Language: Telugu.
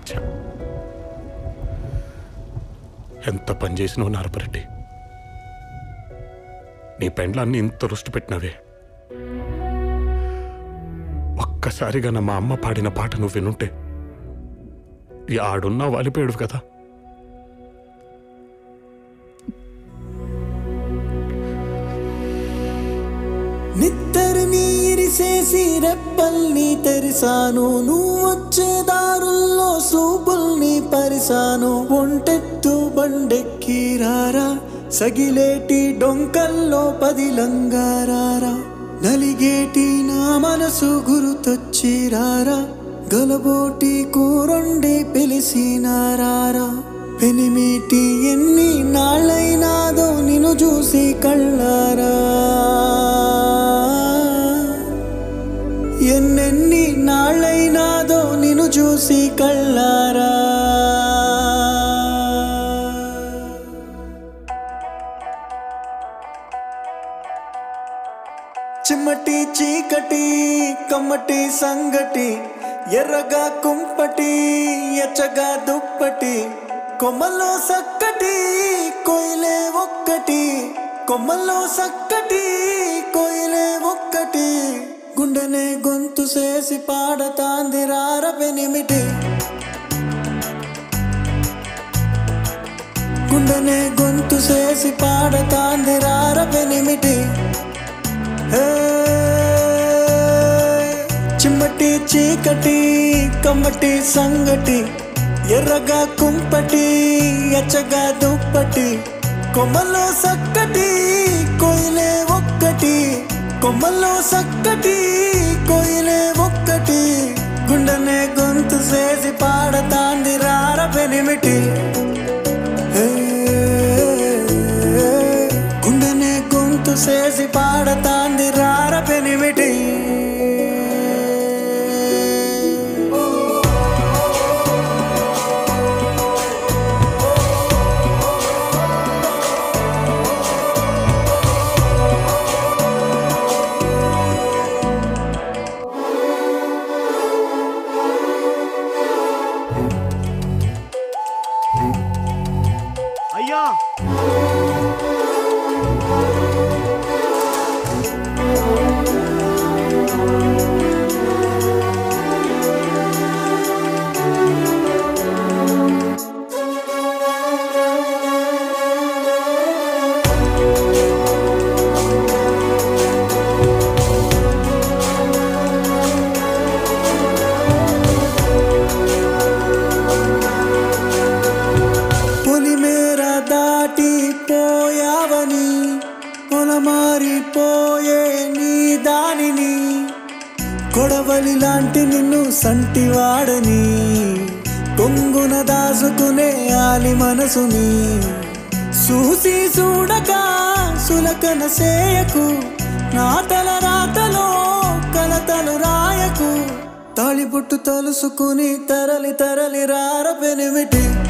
వచ్చా ఎంత పని చేసినావు నారపరెడ్డి నీ పెండ్లాన్ని ఇంత రుష్టి పెట్టినవే ఒక్కసారిగా నా మా అమ్మ పాడిన పాట నువ్వు వినుంటే ఈ ఆడున్నా వాలిపోయాడు కదా నిత్తరిని ఇరిసేసి రెప్పల్ని తెరిసాను నువ్వు వచ్చే దారుల్లో సూపుల్ని పరిసాను ఒంటెత్తు బండెక్కి రారా సగిలేటి డొంకల్లో పదిలంగారారా నలిగేటి నా మనసు గురుతొచ్చి రారా గలబోటి కూరొండి పిలిసినారారా పెనిమిటి ఎన్ని నాళ్ళైనాదో నిన్ను చూసి కళ్ళారా ఎన్నెన్ని నాళ్ళైనాదో నిన్ను చూసి కళ్ళారా చిమ్మటి చీకటి కమ్మటి సంగటి ఎర్రగా కుంపటి ఎచ్చగా దుప్పటి కొమ్మల్లో సక్కటి కోయిలే ఒక్కటి కొమ్మల్లో సక్కటి కోయిలే ఒక్కటి గుండెనే గొంతు చేసి పాడతాంది రారపెనిమిటి గుండెనే గొంతు చేసి పాడతాంది రారపెనిమిటి హే, చిమ్మటి చీకటి కమ్మటి సంగటి ఎర్రగా కుంపటి ఎచ్చగా దుప్పటి కొమ్మల్లో సక్కటి కోయిలే ఒక్కటి కొమ్మల్లో సక్కటి కోయిలే ఒక్కటి గుండెనే గొంతు చేసి పాడతాంది రార పెనిమిటి హే, గుండెనే గొంతు చేసి పాడతాంది రార పెనిమిటి అయ్యా పొలిమేర దాటి పోయావని పొలమారిపోయే నీ దానిని కొడవలి లాంటి నిన్ను సంటివాడని పొంగున దాసుకునే ఆలి మనసుని చూసి చూడక సులకన సేయకు నా తల రాతలో కలతలు రాయకు తాళిబుట్టు తలుసుకుని తరలి తరలి రార పెనిమిటి